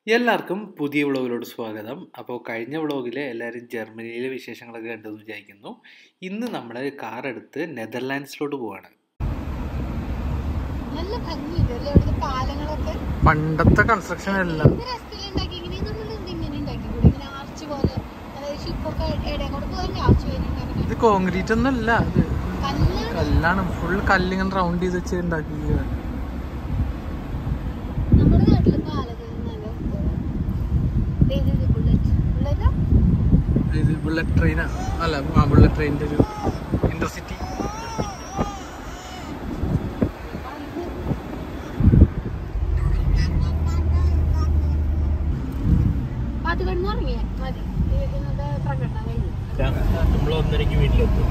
എല്ലാവർക്കും പുതിയ വ്ളോഗിലോട്ട് സ്വാഗതം അപ്പോൾ കഴിഞ്ഞ വ്ളോഗിൽ എല്ലാവരും ജർമ്മനിയിലെ വിശേഷങ്ങളൊക്കെ കണ്ടെന്ന് വിചാരിക്കുന്നു ഇന്ന് നമ്മൾ കാർ എടുത്ത് നെതർലാൻഡ്സിലോട്ട് പോവാണ് നല്ല ഭംഗിയുണ്ട് അല്ലേ ഇവിടുത്തെ പാലങ്ങളൊക്കെ പണ്ടത്തെ കൺസ്ട്രക്ഷൻ അല്ല എന്ത് രസത്തിൽ ഉണ്ടാക്കി ഇങ്ങനെ നമ്മൾ എന്ത് ഇങ്ങനെ ഉണ്ടാക്കിക്കൂടെ ഇങ്ങനെ ആർച്ച് പോലെ അതായത് ഷിപ്പൊക്കെ ഇടയും കൂടെ പോകാൻ ആർച്ച് പോലെ ഉണ്ടാക്കുന്നത് ഇത് കോൺക്രീറ്റ് ഒന്നും അല്ല ഇത് കല്ലാണ് കല്ലാണ് ഫുൾ കല്ലിങ്ങനെ റൗണ്ട് ചെയ്ത് വെച്ച് ഉണ്ടാക്കി നമ്മുടെ നാട്ടില് പാലങ്ങൾ നല്ല ബുള്ളറ്റ് ബുള്ളറ്റാ ഇത് ബുള്ളറ്റ് ട്രെയിനാ അല്ല ആ ബുള്ളറ്റ് ട്രെയിനിന്റെ ഒരു ഇന്റർസിറ്റി പാട്ട് കിടന്ന് ഇറങ്ങിയ മതി ഈ ഇന്നത്തെ പ്രകടനം കഴിഞ്ഞു നമ്മൾ ഒന്നരക്ക് വീട്ടിലെത്തും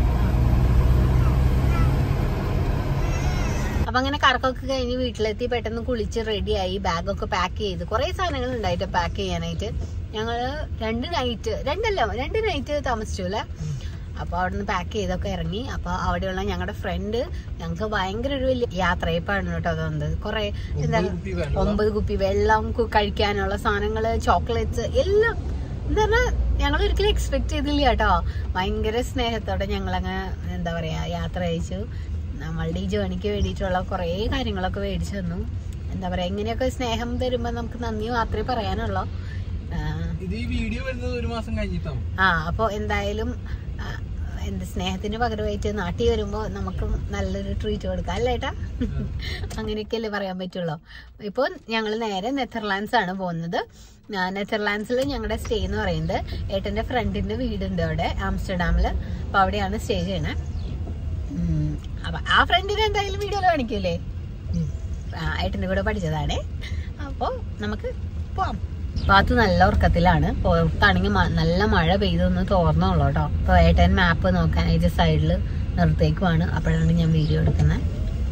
അപ്പൊ അങ്ങനെ കറക്കൊക്കെ കഴിഞ്ഞ് വീട്ടിലെത്തി പെട്ടെന്ന് കുളിച്ച് റെഡിയായി ബാഗൊക്കെ പാക്ക് ചെയ്ത് കുറെ സാധനങ്ങൾ ഉണ്ടായിട്ട് പാക്ക് ചെയ്യാനായിട്ട് ഞങ്ങള് രണ്ട് നൈറ്റ് രണ്ടല്ല രണ്ട് നൈറ്റ് താമസിച്ചു അല്ലേ അപ്പൊ അവിടെ നിന്ന് പാക്ക് ചെയ്തൊക്കെ ഇറങ്ങി അപ്പൊ അവിടെയുള്ള ഞങ്ങളുടെ ഫ്രണ്ട് ഞങ്ങൾക്ക് ഭയങ്കര ഒരു വലിയ യാത്രയപ്പാണ് കേട്ടോ തോന്നുന്നത് കുറെ എന്താ ഒമ്പത് കുപ്പി വെള്ളം കു- കഴിക്കാനുള്ള സാധനങ്ങള് ചോക്ലേറ്റ്സ് എല്ലാം എന്താ പറഞ്ഞാൽ ഞങ്ങൾ ഒരിക്കലും എക്സ്പെക്ട് ചെയ്തില്ല കേട്ടോ ഭയങ്കര സ്നേഹത്തോടെ ഞങ്ങളങ്ങ് എന്താ പറയാ യാത്ര അയച്ചു നമ്മളുടെ ഈ ജേണിക്ക് വേണ്ടിയിട്ടുള്ള കുറേ കാര്യങ്ങളൊക്കെ മേടിച്ചു തന്നു എന്താ പറയാ ഇങ്ങനെയൊക്കെ സ്നേഹം തരുമ്പോ നമുക്ക് നന്ദി മാത്രമേ പറയാനുള്ളൂ ആ, ഇത് ഈ വീഡിയോ വരുന്നത് ഒരു മാസം കഴിഞ്ഞിട്ടാവും ആ അപ്പോൾ എന്തായാലും ആ, എന്ത് സ്നേഹത്തിന് പകരമായിട്ട് നാട്ടിൽ വരുമ്പോൾ നമുക്ക് നല്ലൊരു ട്രീറ്റ് കൊടുക്കാം അല്ലേ ഏട്ടാ അങ്ങനെയൊക്കെയല്ലേ പറയാൻ പറ്റുള്ളൂ ഇപ്പോൾ ഞങ്ങൾ നേരെ നെതർലാൻഡ്സ് ആണ് പോകുന്നത് ആ, നെതർലാൻഡ്സിൽ ഞങ്ങളുടെ സ്റ്റേ എന്ന് പറയുന്നത് ഏട്ടൻ്റെ ഫ്രണ്ടിൻ്റെ വീടുണ്ട് അവിടെ ആംസ്റ്റർഡാമിൽ അപ്പോൾ അവിടെയാണ് സ്റ്റേ ചെയ്യണേ ഉം. അപ്പൊ ആ ഫ്രണ്ടിനെ എന്തായാലും വീഡിയോയിൽ കാണിക്കൂലേ ആ, ഏട്ടൻ്റെ കൂടെ പഠിച്ചതാണേ അപ്പോൾ നമുക്ക് പോവാം പാത്തു നല്ല ഉറക്കത്തിലാണ് പുറത്താണെങ്കിൽ മ- നല്ല മഴ പെയ്തൊന്ന് തോർന്നുള്ളൂ കേട്ടോ അപ്പോൾ ഏട്ടൻ മാപ്പ് നോക്കാനായിട്ട് സൈഡിൽ നിർത്തേക്കുവാണ് അപ്പോഴാണ് ഞാൻ വീഡിയോ എടുക്കുന്നത്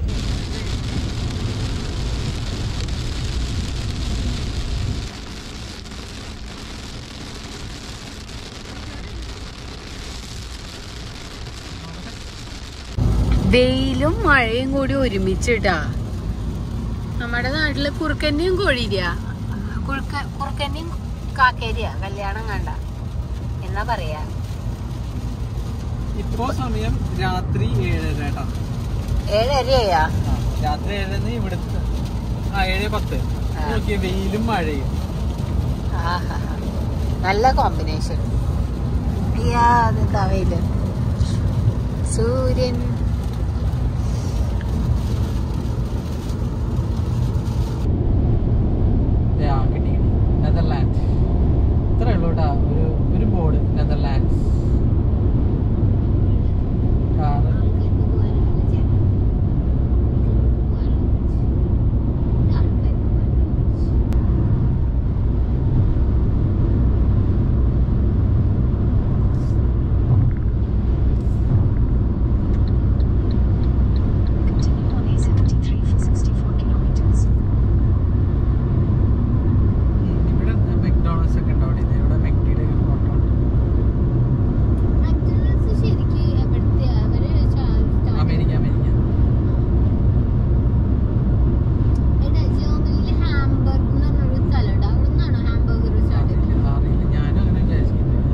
വെയിലും മഴയും കൂടി ഒരുമിച്ചിട്ടാ നമ്മുടെ നാട്ടില് കുറുക്കന്റെയും കോഴിയില്ല കുറുക്ക കുറുക്കന്റെയും കാക്കേരിയാ കല്യാണം കണ്ട എന്നാ പറയാ ഇപ്പോ സമയം രാത്രി ഏഴര കേട്ടാ ഏഴരയാ ആ, രാത്രി ഏഴര ഇവിടുത്തെ ആ ഏഴ് പത്ത് ആ. നോക്കിയ വെയിലും മഴയും ആഹാ. നല്ല കോമ്പിനേഷൻ അയ്യാ അതെന്താ വെയില് സൂര്യൻ ദേ, ആ, കിട്ടി കിട്ടി നെതർലാൻഡ് ഇത്രേ ഉള്ളൂ കേട്ടാ ഒരു ഒരു board Netherlands car Continue on A73 for 64 kilometers. ഇവിടെ മെക്ഡോണൾഡ്സ് ഒക്കെ ഉണ്ട് അവിടെ ഇത് ഇവിടെ മെക്ഡിയുടെ ഒരു ഫോട്ടോ ഉണ്ട് ശരിക്കും എവിടുത്തെ അവര് അമേരിക്ക അമേരിക്ക ജർമ്മനിയിൽ ഹാംബർഗ് എന്ന് പറഞ്ഞൊരു സ്ഥലമുണ്ട് അവിടെ നിന്നാണോ ഹാംബർഗർ സ്റ്റാർട്ട് ചെയ്തത് അറിയില്ല അറിയില്ല ഞാനും അങ്ങനെ വിചാരിച്ചിട്ടുണ്ട്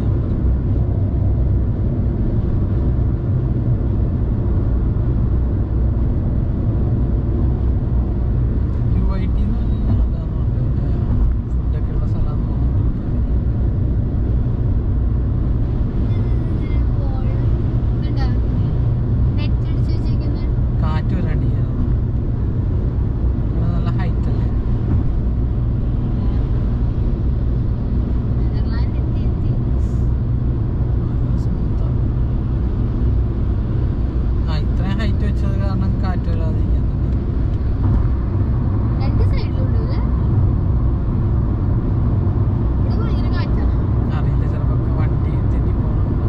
യു ഐ ടി എന്ന് പറഞ്ഞാൽ അതാണ് ഫുഡൊക്കെ ഉള്ള സ്ഥലം നെറ്റ് അടിച്ച് വെച്ചിരിക്കുന്നത് കാറ്റ് വരാണ്ടിരിക്കാനാണ് ഇവിടെ നല്ല ഹൈറ്റ് അല്ലേ നെതർലാൻഡ് എത്തി എത്തി നല്ല smooth ആണ്. ആ ഇത്രയും ഹൈറ്റ് വെച്ചത് കാരണം കാറ്റ് വരാതിരിക്കാൻ തന്നെ രണ്ട് സൈഡിലുണ്ട് അല്ലേ ഇവിടെ ഭയങ്കര കാറ്റാണ് അറിയില്ല ചിലപ്പോ വണ്ടി തെന്നി പോകുന്നുണ്ടാവും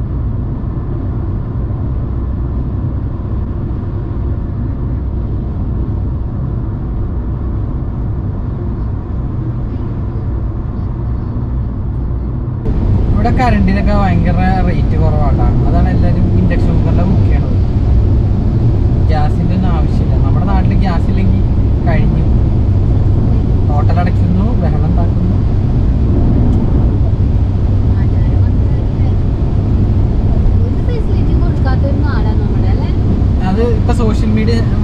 ഇവിടെ കറണ്ടിനൊക്കെ ഭയങ്കര റേറ്റ് കുറവാട്ടാ അതാണ് എല്ലാവരും ഇൻഡക്ഷൻ കുക്കറിലെ ബുക്ക് ചെയ്യണത് ഗ്യാസിൻ്റെ ഒന്നും ആവശ്യമില്ല നമ്മുടെ നാട്ടിൽ ഗ്യാസ് ഇല്ലെങ്കിൽ കഴിഞ്ഞു ഹോട്ടൽ അടയ്ക്കുന്നു ബഹളം ഉണ്ടാക്കുന്നു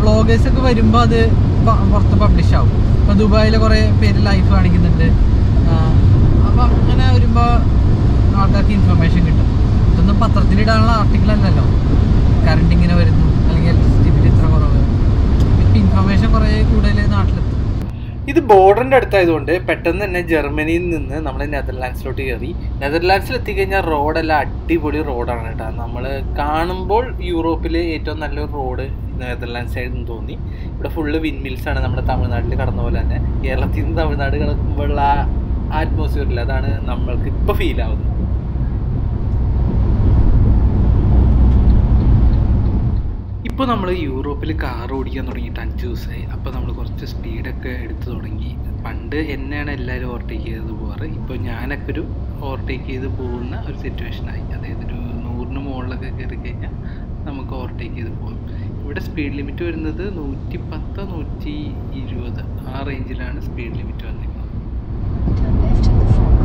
വ്ളോഗേഴ്സ് ഒക്കെ വരുമ്പോൾ അത് പ- പുറത്ത് പബ്ലിഷ് ആവും ഇപ്പൊ ദുബായിലെ കുറെ പേര് ലൈഫ് കാണിക്കുന്നുണ്ട് അപ്പൊ അങ്ങനെ വരുമ്പോ ആൾക്കാർക്ക് ഇൻഫർമേഷൻ കിട്ടും ഇതൊന്നും പത്രത്തിലിടാനുള്ള ആർട്ടിക്കിൾ അല്ലല്ലോ കറണ്ട് ഇങ്ങനെ വരുന്നു അല്ലെങ്കിൽ ഇലക്ട്രിസിറ്റി ബിൽ ഇത്ര കുറവ് ഇപ്പൊ ഇൻഫർമേഷൻ കുറെ കൂടുതൽ നാട്ടിലെത്തും ഇത് ബോർഡറിന്റെ അടുത്തായതുകൊണ്ട് പെട്ടെന്ന് തന്നെ ജർമ്മനിയിൽ നിന്ന് നമ്മൾ നെതർലാൻഡ്സിലോട്ട് കയറി നെതർലാൻഡ്സിൽ എത്തിക്കഴിഞ്ഞാൽ റോഡെല്ലാം അടിപൊളി റോഡാണ് കേട്ടോ നമ്മൾ കാണുമ്പോൾ യൂറോപ്പിലെ ഏറ്റവും നല്ലൊരു റോഡ് നെതർലാൻഡ്സ് ആയിരുന്നു തോന്നി ഇവിടെ ഫുള്ള് വിൻമിൽസ് ആണ് നമ്മുടെ തമിഴ്നാട്ടിൽ കടന്ന പോലെ തന്നെ കേരളത്തിൽ നിന്ന് തമിഴ്നാട് കിടക്കുമ്പോഴുള്ള ആ ആറ്റ്മോസ്ഫിയറിൽ അതാണ് നമ്മൾക്ക് ഇപ്പോൾ ഫീൽ ആവുന്നത് ഇപ്പോൾ നമ്മൾ യൂറോപ്പിൽ കാർ ഓടിക്കാൻ തുടങ്ങിയിട്ട് അഞ്ച് ദിവസമായി അപ്പോൾ നമ്മൾ കുറച്ച് സ്പീഡൊക്കെ എടുത്തു തുടങ്ങി പണ്ട് എന്നെയാണ് എല്ലാവരും ഓവർടേക്ക് ചെയ്ത് പോകാറ് ഇപ്പോൾ ഞാനൊക്കെ ഒരു ഓവർടേക്ക് ചെയ്ത് പോകുന്ന ഒരു സിറ്റുവേഷനായി അതായത് ഒരു നൂറിന് മുകളിലൊക്കെ കയറി കഴിഞ്ഞാൽ നമുക്ക് ഓവർടേക്ക് ചെയ്ത് പോകാം ഇവിടെ സ്പീഡ് ലിമിറ്റ് വരുന്നത് നൂറ്റി പത്ത് നൂറ്റി ഇരുപത് ആ റേഞ്ചിലാണ് സ്പീഡ് ലിമിറ്റ് വന്നിരിക്കുന്നത് Turn left at the fork.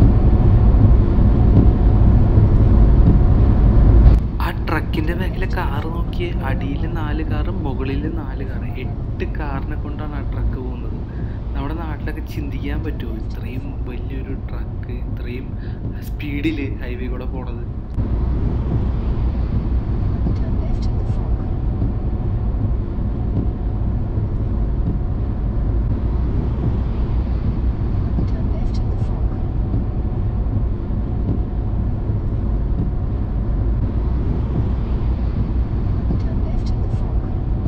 ആ ട്രക്കിന്റെ ബാക്കിലെ കാറ് നോക്കിയേ അടിയിൽ നാല് കാറും മുകളിൽ നാല് കാറ് എട്ട് കാറിനെ കൊണ്ടാണ് ആ ട്രക്ക് പോകുന്നത് നമ്മുടെ നാട്ടിലൊക്കെ ചിന്തിക്കാൻ പറ്റുമോ ഇത്രയും വലിയൊരു ട്രക്ക് ഇത്രയും സ്പീഡിൽ ഹൈവേ കൂടെ പോണത് Turn left at the fork. Turn left at the fork. Turn left at the fork.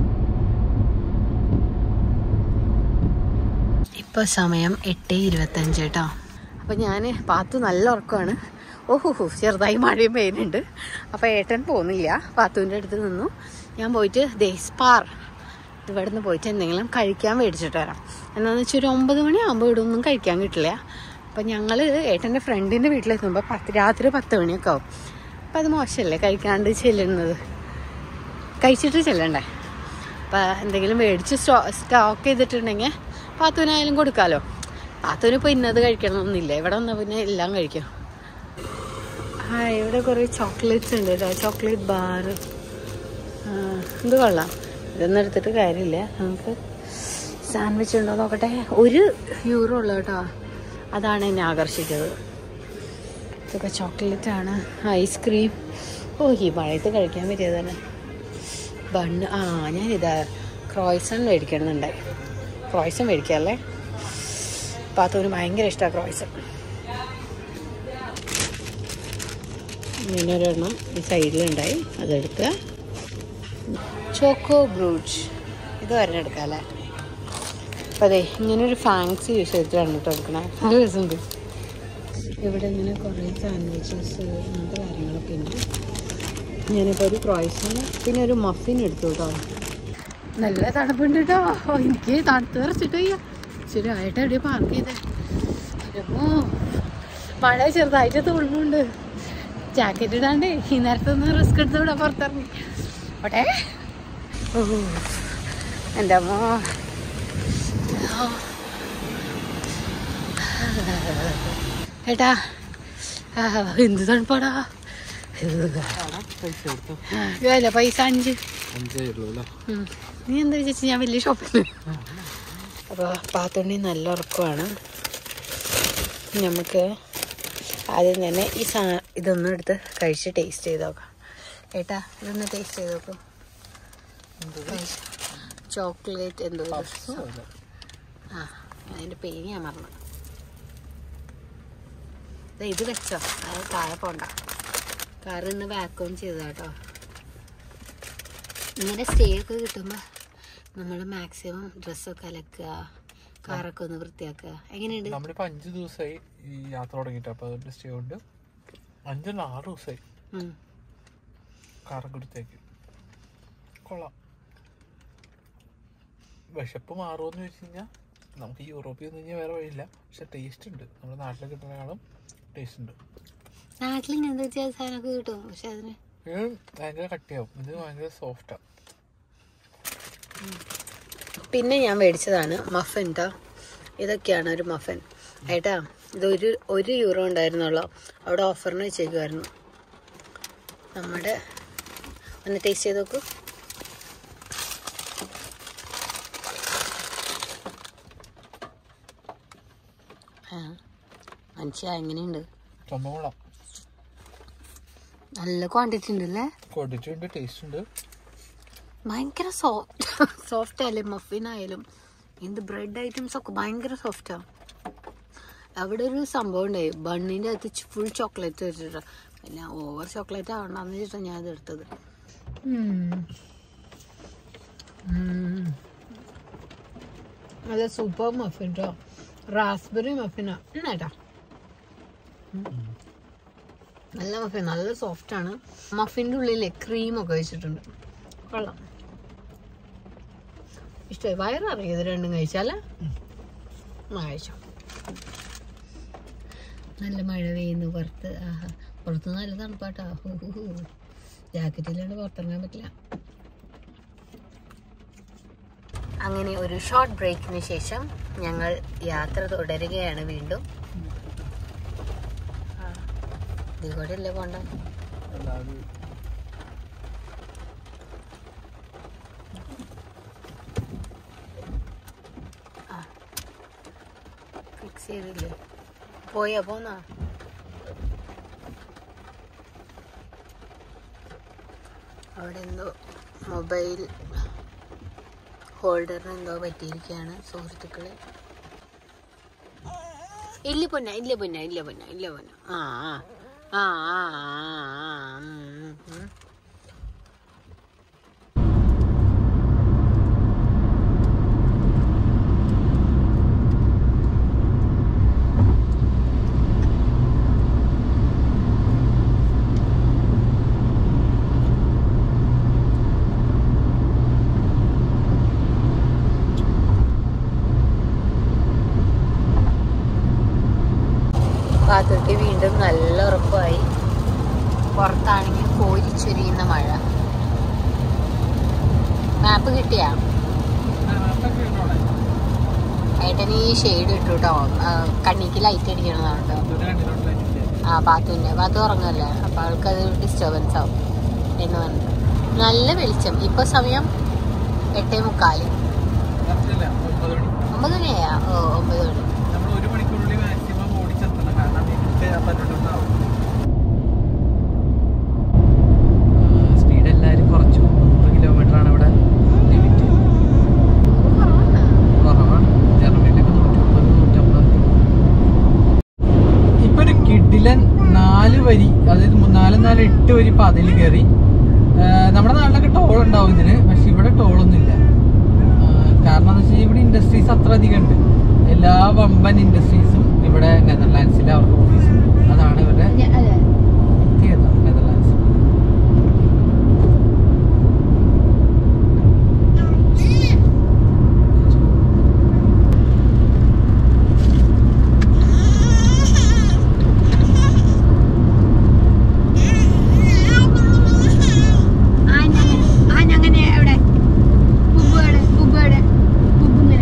ഇപ്പോൾ സമയം എട്ട് ഇരുപത്തഞ്ച് കേട്ടോ അപ്പോൾ ഞാൻ പാത്തു നല്ല ഉറക്കമാണ് ഓഹോ ചെറുതായി മഴയും പെയ്യുന്നുണ്ട് അപ്പോൾ ഏട്ടൻ പോകുന്നില്ല പാത്തുവിൻ്റെ അടുത്ത് നിന്നു ഞാൻ പോയിട്ട് ദേസ്പാർ ഇവിടെ നിന്ന് പോയിട്ട് എന്തെങ്കിലും കഴിക്കാൻ മേടിച്ചിട്ട് വരാം എന്താണെന്ന് വെച്ചാൽ ഒരു ഒമ്പത് മണിയാകുമ്പോൾ ഇവിടെ ഒന്നും കഴിക്കാൻ കിട്ടില്ല അപ്പം ഞങ്ങൾ ഏട്ടൻ്റെ ഫ്രണ്ടിൻ്റെ വീട്ടിലെത്തുമ്പോൾ പത്ത് രാത്രി പത്ത് മണിയൊക്കെ ആവും അപ്പം അത് മോശമല്ലേ കഴിക്കാണ്ട് ചെല്ലുന്നത് കഴിച്ചിട്ട് ചെല്ലണ്ടേ അപ്പം എന്തെങ്കിലും മേടിച്ച് സ്റ്റോ സ്റ്റോക്ക് ചെയ്തിട്ടുണ്ടെങ്കിൽ പാത്തുവിനായാലും കൊടുക്കാമല്ലോ പാത്തുവിന് ഇപ്പോൾ ഇന്നത് കഴിക്കണമെന്നില്ല ഇവിടെ വന്നാൽ പിന്നെ എല്ലാം കഴിക്കും ആ ഇവിടെ കുറേ ചോക്ലേറ്റ്സ് ഉണ്ട് കേട്ടോ ചോക്ലേറ്റ് ബാർ ഇത് കൊള്ളാം ഇതൊന്നും എടുത്തിട്ട് കാര്യമില്ല നമുക്ക് സാൻഡ്വിച്ച് ഉണ്ടോ നോക്കട്ടെ ഒരു യൂറോ ഉള്ളു കേട്ടോ അതാണ് എന്നെ ആകർഷിച്ചത് ഇതൊക്കെ ചോക്ലേറ്റ് ആണ് ഐസ്ക്രീം ഓ ഈ മഴയത്ത് കഴിക്കാൻ പറ്റിയതാണ് ബണ്ണ് ആ ഞാനിതാ ക്രോയ്സൺ മേടിക്കണമെന്നുണ്ടായി ക്രോയ്സൺ മേടിക്കാമല്ലേ പാത്തോന് ഭയങ്കര ഇഷ്ടമാണ് ക്രോയ്സൺ ഇങ്ങനെ ഒരെണ്ണം ഈ സൈഡിലുണ്ടായി അതെടുക്കുക ചോക്കോ ബ്രൂച്ച് ഇത് ഒരെണ്ണം എടുക്കാം അല്ലേ അപ്പം അതെ ഇങ്ങനെ ഒരു ഫാൻസി യൂസ് ചെയ്തിട്ടാണ് കേട്ടോ എടുക്കണേ നല്ല രസമുണ്ട് ഇവിടെ ഇങ്ങനെ കുറേ സാൻഡ്വിച്ചസ് അങ്ങനത്തെ കാര്യങ്ങളൊക്കെ ഉണ്ട് ഞാനിപ്പോൾ ഒരു ക്രോയ്സിന് പിന്നെ ഒരു മഫിൻ എടുത്തു കേട്ടോ നല്ല തണുപ്പുണ്ട് കേട്ടോ ഓ, എനിക്ക് തണുത്ത് നിറച്ചിട്ട് വയ്യ ശരി ആയിട്ട് എവിടെ പാർക്ക് ചെയ്തേ അയ്യോ മഴ ചെറുതായിട്ട് തുള്ളുണ്ട് ജാക്കറ്റ് ഇടാണ്ടേ ഈ നേരത്തെ ഒന്ന് റിസ്ക് എടുത്ത് ഇവിടെ പുറത്തിറങ്ങി ഓട്ടെ ഓ എൻ്റെ അമ്മോ ആ. ഏട്ടാ ആ, എന്ത് തണുപ്പാടാ പൈസ കൊടുത്തു അല്ല പൈസ അഞ്ച് അഞ്ചേ ഉള്ളൂ അല്ലേ ഉം. നീ എന്താ വിചാരിച്ചു ഞാൻ വലിയ ഷോപ്പിൽ അപ്പോൾ പാത്തുണ്ണി നല്ല ഉറക്കമാണ് നമുക്ക് ആദ്യം തന്നെ ഈ സാ ഇതൊന്നും എടുത്ത് കഴിച്ച് ടേസ്റ്റ് ചെയ്ത് നോക്കാം ഏട്ടാ ഇതൊന്ന് ടേസ്റ്റ് ചെയ്ത് നോക്കും ചോക്ലേറ്റ് എന്തോ ഒരു- ആ അതിൻ്റെ പേര് ഞാൻ മറന്നു ദേ ഇത് വെച്ചോ അത് താഴെ പോണ്ട കാർ ഇന്ന് വാക്വം ചെയ്തതാട്ടോ ഇങ്ങനെ സ്റ്റേ ഒക്കെ കിട്ടുമ്പോൾ നമ്മൾ മാക്സിമം ഡ്രസ്സൊക്കെ അലക്കുക കാറൊക്കെ ഒന്ന് വൃത്തിയാക്കുക എങ്ങനെയുണ്ട് നമ്മളിപ്പോ അഞ്ചു ദിവസമായി ഈ യാത്ര തുടങ്ങിയിട്ട് അപ്പൊ അതുകൊണ്ട് സ്റ്റേ ഉണ്ട് അഞ്ചല്ല ആറ് ദിവസമായി ഉം. കാറൊക്കെ എടുത്തേക്ക് കൊള്ളാം വിശപ്പ് മാറുമെന്ന് വെച്ച് കഴിഞ്ഞാൽ നമുക്ക് യൂറോപ്പിൽ നിന്ന് കഴിഞ്ഞാൽ വേറെ വഴിയില്ല പക്ഷെ ടേസ്റ്റ് ഉണ്ട് നമ്മുടെ നാട്ടിൽ കിട്ടുന്നതിനേക്കാളും ടേസ്റ്റ് ഉണ്ട് നാട്ടിൽ ഇങ്ങനത്തെ വ്യത്യാസ സാധനമൊക്കെ കിട്ടും പക്ഷെ അതിന് ഇത് ഭയങ്കര കട്ടിയാവും ഇത് ഭയങ്കര സോഫ്റ്റാ പിന്നെ ഞാൻ മേടിച്ചതാണ് മഫൻ കേട്ടോ ഇതൊക്കെയാണ് ഒരു മഫൻ ഏട്ടാ ഇത് ഒരു ഒരു യൂറോ ഉണ്ടായിരുന്നുള്ളൂ അവിടെ ഓഫറിന് വെച്ചേക്കുമായിരുന്നു നമ്മുടെ ഒന്ന് ടേസ്റ്റ് ചെയ്ത് നോക്കൂ മനുഷ്യ എങ്ങനെയുണ്ട് സംഭവം നല്ല ക്വാണ്ടിറ്റി ഉണ്ട് അല്ലേ ക്വാണ്ടിറ്റി ഉണ്ട് ടേസ്റ്റ് ഉണ്ട് ഭയങ്കര സോഫ്റ്റ് സോഫ്റ്റ് ആയാലും മഫിൻ ആയാലും എന്ത് ബ്രെഡ് ഐറ്റംസ് ഒക്കെ ഭയങ്കര സോഫ്റ്റാണ് അവിടെ ഒരു സംഭവം ഉണ്ടായി ബണ്ണിൻ്റെ അകത്ത് ഫുൾ ചോക്ലേറ്റ് വെച്ചിട്ട് പിന്നെ ഓവർ ചോക്ലേറ്റ് ആവണ്ടെന്ന് വെച്ചിട്ടാണ് ഞാൻ ഇത് എടുത്തത് നല്ല സൂപ്പർ മഫിൻ കേട്ടോ റാസ്ബെറി മഫിനാ എന്നാട്ടാ നല്ല മഫിൻ നല്ല സോഫ്റ്റ് ആണ് മഫിൻ്റെ ഉള്ളിൽ ക്രീം ഒക്കെ വെച്ചിട്ടുണ്ട് കൊള്ളാം ഇഷ്ടമായി വയററിയും ഇത് രണ്ടും കഴിച്ചാലേ കഴിച്ചോ നല്ല മഴ പെയ്യുന്നു പുറത്ത് ആഹാ പുറത്ത് നല്ല തണുപ്പാട്ടാ ജാക്കറ്റ് ഇല്ലാണ്ട് പുറത്തിറങ്ങാൻ പറ്റില്ല അങ്ങനെ ഒരു ഷോർട്ട് ബ്രേക്കിന് ശേഷം ഞങ്ങൾ യാത്ര തുടരുകയാണ് വീണ്ടും ഇതികൂടെ അല്ലേ പോണ്ട ഫിക്സ് ചെയ്തില്ലേ പോയാ പോന്നാ അവിടെ എന്തോ മൊബൈൽ ഹോൾഡറിന് എന്തോ പറ്റിയിരിക്കുകയാണ് സുഹൃത്തുക്കളെ ഇല്ല പൊന്ന ഇല്ല പൊന്ന ഇല്ല പൊന്ന ഇല്ല പൊന്ന ആ ആ ആ ആ ആ ആ ഉം, ഉം, ഉം. പാത്തുക്ക് വീണ്ടും നല്ല ഉറപ്പായി പുറത്താണെങ്കിൽ കോരിച്ചൊരിയുന്ന മഴ മാപ്പ് കിട്ടിയാ ഏട്ടന് ഈ ഷെയ്ഡ് ഇട്ടു കേട്ടോ കണ്ണിക്ക് ലൈറ്റ് അടിക്കണതാണ് കേട്ടോ ആ പാത്തുവിൻ്റെ പാത്തു ഉറങ്ങല്ലേ അപ്പോൾ ആൾക്കത് ഡിസ്റ്റർബൻസ് ആവും എന്ന് പറഞ്ഞു നല്ല വെളിച്ചം ഇപ്പൊ സമയം എട്ടേ മുക്കാല് ഒമ്പത് മണിയാ ഓ ഒമ്പത് മണി നമ്മൾ ഒരു മണിക്കൂറിനുള്ളിൽ മാക്സിമം ഓടിച്ചെത്തണം കാരണം മിനിറ്റ് പന്ത്രണ്ടാവും സ്പീഡ് എല്ലാവരും കുറച്ചു നൂറ് കിലോമീറ്റർ ആണ് ഇവിടെ ലിമിറ്റ് കുറവാണ് ജർമ്മനിയിലൊക്കെ നൂറ്റി മുപ്പത് നൂറ്റമ്പത് ഇപ്പൊ ഒരു കിഡിലൻ നാല് വരി അതായത് മു- നാല് നാല് എട്ട് വരി പാതയിൽ കയറി നമ്മുടെ നാട്ടിലൊക്കെ ടോൾ ഉണ്ടാവും ഇതിന് പക്ഷെ ഇവിടെ ടോളൊന്നുമില്ല കാരണം എന്ന് വെച്ചാൽ ഇവിടെ ഇൻഡസ്ട്രീസ് അത്ര അധികം ഉണ്ട് എല്ലാ വമ്പൻ ഇൻഡസ്ട്രീസും ഇവിടെ നെതർലാൻഡ്സിൽ അവർക്ക് ഓഫീസ് ഉണ്ട് അതാണ് ഇവരുടെ പ്രത്യേകത നെതർലാൻഡ്സ് ആനങ്ങനെ എവിടെ ഉബ്ബേടെ ഉബ്ബേടെ ഉബ്ബിങ്ങനെ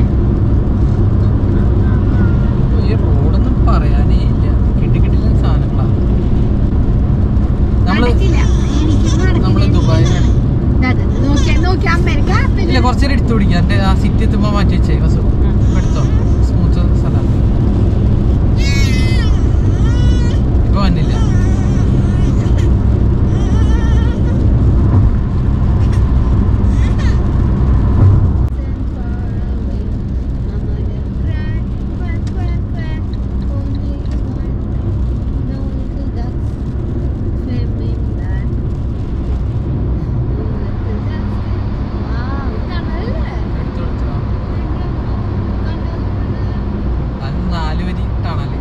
ഈ റോഡൊന്നും പറയാനേ ഇല്ല കിട്ടിക്കിട്ടില്ല സാധനങ്ങളാണ് നമ്മള് നടക്കില്ല എനിക്ക് നമ്മള് ദുബായിലാണ് നോക്കിയാ നോക്കിയാ അമ്മേരിക്ക ഇല്ല കുറച്ചേരം എടുത്തു പിടിക്കാം എന്റെ ആ സിറ്റി എത്തുമ്പോ മാറ്റി വെച്ചേ ബസ് എടുത്തോ സ്മൂത്ത് സ്ഥലം ഇപ്പൊ വന്നില്ല എടുത്തു എടുത്തു അത് നാല് വരി ടണല്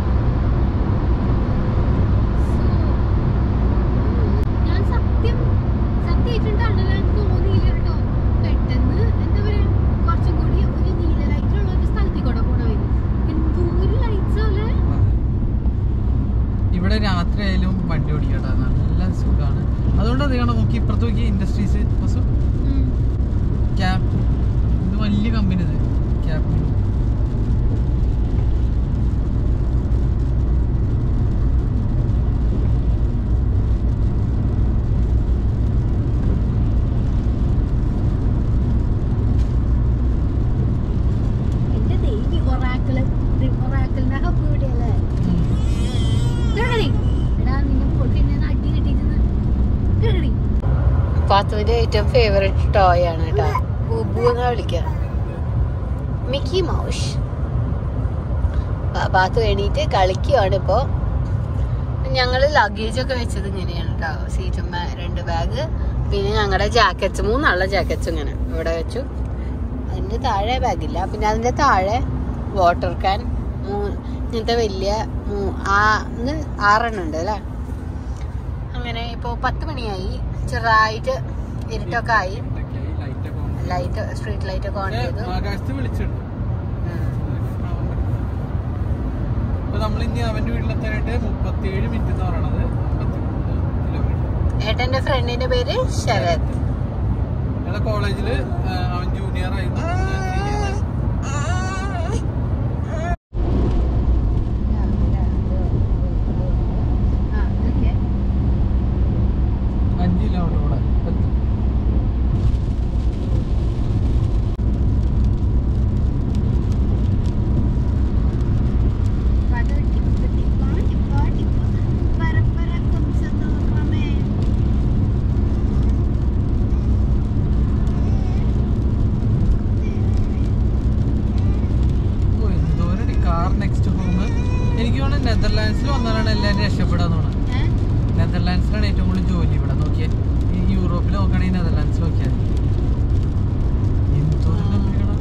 ഞാൻ സത്യം സത്യമായിട്ടുണ്ടാണല്ലോ എനിക്ക് തോന്നിയില്ല കേട്ടോ പെട്ടെന്ന് എന്താ പറയാ കുറച്ചും കൂടി ഒരു നീല ലൈറ്റുള്ള ഒരു സ്ഥലത്തേക്ക് കൂടെ പോണ വരും എന്തോരം ലൈറ്റ്സ് അല്ലേ ഇവിടെ രാത്രി ആയാലും വണ്ടി ഓടിക്കട്ടെ നല്ല സുഖമാണ് അതുകൊണ്ട് അത് കാണാം നോക്കി ഇപ്പുറത്ത് നോക്കി ഇൻഡസ്ട്രീസ് ബസ് ക്യാബ് ഇത് വലിയ കമ്പനി ഇത് ക്യാബ് എന്റെ ദേവി ഒറാക്കിള് ഒറാക്കിൾ മക്കളുടെ ഹബ്ബ് ഇവിടെയല്ലേ കേറി. എടാ, നിന്നെ പൊട്ടി ഞാൻ അടി കിട്ടിയിരുന്ന്. കേറി. പാത്തുവിന്റെ ഏറ്റവും ഫേവറേറ്റ് ടോയ് ആണ് കേട്ടോ ബുബു എന്നാ വിളിക്കുക മിക്കി മൗഷ് പാത്തു എണീറ്റ് കളിക്കുകയാണ് ഇപ്പോ ഞങ്ങള് ലഗേജ് ഒക്കെ വെച്ചത് ഇങ്ങനെയാണ് കേട്ടോ സീറ്റുമ്മ രണ്ട് ബാഗ് പിന്നെ ഞങ്ങളുടെ ജാക്കറ്റ്സ് മൂന്നാളുടെ ജാക്കറ്റ്സ് ഇങ്ങനെ ഇവിടെ വെച്ചു അതിന്റെ താഴെ ബാഗില്ല പിന്നെ അതിന്റെ താഴെ വാട്ടർ ക്യാൻ ഇങ്ങനത്തെ വലിയ മൂ- ആ- ഇത് ആറെണ്ണം ഉണ്ട് അല്ലേ അങ്ങനെ ഇപ്പോ പത്ത് മണിയായി ചെറുതായിട്ട് ഇരുട്ടൊക്കെ ആയി ലൈറ്റ് സ്ട്രീറ്റ് ലൈറ്റ് ഒക്കെ ഓൺ ചെയ്തു ആകാശത്ത് വിളിച്ചിട്ടുണ്ട് ഉം. അപ്പൊ നമ്മൾ ഇനി അവന്റെ വീട്ടിലെത്താനായിട്ട് മുപ്പത്തിയേഴ് മിനിറ്റ് എന്ന് പറയണത് അമ്പത്തിമൂന്ന് കിലോമീറ്റർ ഏട്ടന്റെ ഫ്രണ്ടിന്റെ പേര് ശരത് ഞങ്ങളെ കോളേജില് ആ, അവൻ ജൂനിയർ ആയിരുന്നു ഞാൻ senior ആയിരുന്നു. അഞ്ച് കിലോമീറ്റർ കൂടെ എത്തും. ഓ, എന്തോരടി കാർ നെക്സ്റ്റ് ഹോം എനിക്ക് തോന്നുന്നു നെതർലാൻഡ്സിൽ വന്നാലാണ് എല്ലാവരും രക്ഷപ്പെടാന്ന് തോന്നുന്നത് നെതർലാൻഡ്സിലാണ് ഏറ്റവും കൂടുതൽ ജോലി ഇവിടെ നോക്കിയേ ഈ യൂറോപ്പിൽ നോക്കുകയാണെങ്കിൽ നെതർലാൻഡ്സിൽ നോക്കിയാൽ മതി. എന്തോരം കമ്പനികളാ.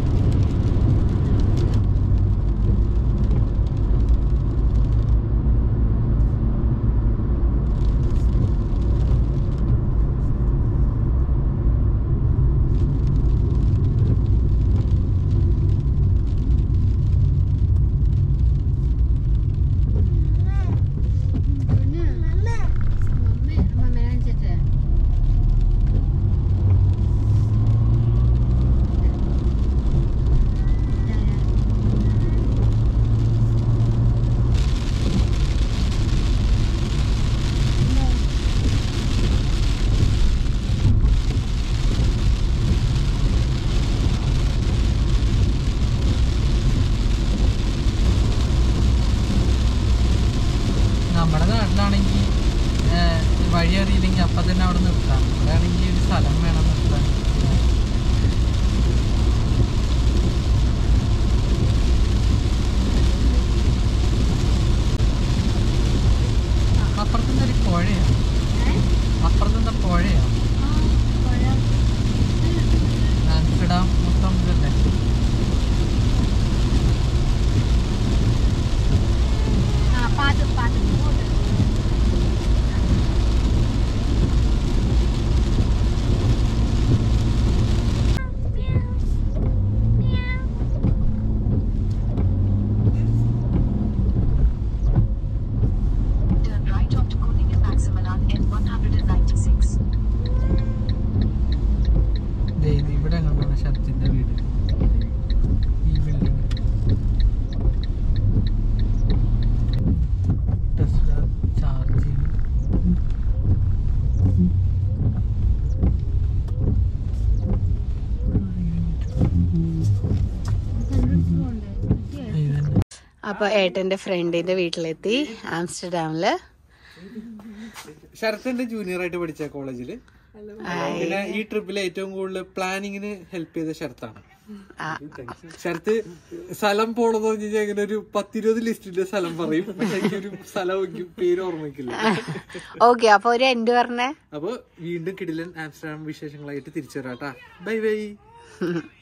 നമ്മുടെ നാട്ടിലാണെങ്കിൽ വഴി അറിയില്ലെങ്കിൽ അപ്പം തന്നെ അവിടെ നിർത്താം ഇവിടെ ആണെങ്കിൽ ഒരു സ്ഥലം വേണം നിർത്താൻ അപ്പുറത്തുനിന്ന് ഒരു പുഴയാണ് അപ്പുറത്തുനിന്ന് പുഴയാണ് ആംസ്റ്റർഡാം മൊത്തം ഇതല്ലേ Turn right onto Kuningen Maximilan N196. ദേ ഇത് ഇവിടെ കണ്ടാണ് ശരത്തിന്റെ വീട് ഈ ബിൽഡിംഗ് ടെസ്ല ചാർജിങ് അപ്പൊ ഏട്ടന്റെ ഫ്രണ്ടിന്റെ വീട്ടിലെത്തി ആംസ്റ്റർഡാമില് ശരത്ത് എന്റെ ജൂനിയർ ആയിട്ട് പഠിച്ച കോളേജില് പിന്നെ ഈ ട്രിപ്പിൽ ഏറ്റവും കൂടുതൽ പ്ലാനിങ്ങിന് ഹെൽപ്പ് ചെയ്ത ശരത്താണ് ആ, ശരത്ത് സ്ഥലം പോണെന്ന് പറഞ്ഞു കഴിഞ്ഞാൽ അങ്ങനെ ഒരു പത്തിരുപത് ലിസ്റ്റിന്റെ സ്ഥലം പറയും പക്ഷെ എനിക്കൊരു സ്ഥലം എനിക്ക് പേര് ഓർമ്മിക്കില്ല ഓക്കെ അപ്പൊ ഒരു എൻഡ് പറഞ്ഞേ അപ്പൊ വീണ്ടും കിടിലൻ ആംസ്റ്റർഡാം വിശേഷങ്ങളായിട്ട് തിരിച്ചു വരാട്ടാ ബൈ ബൈ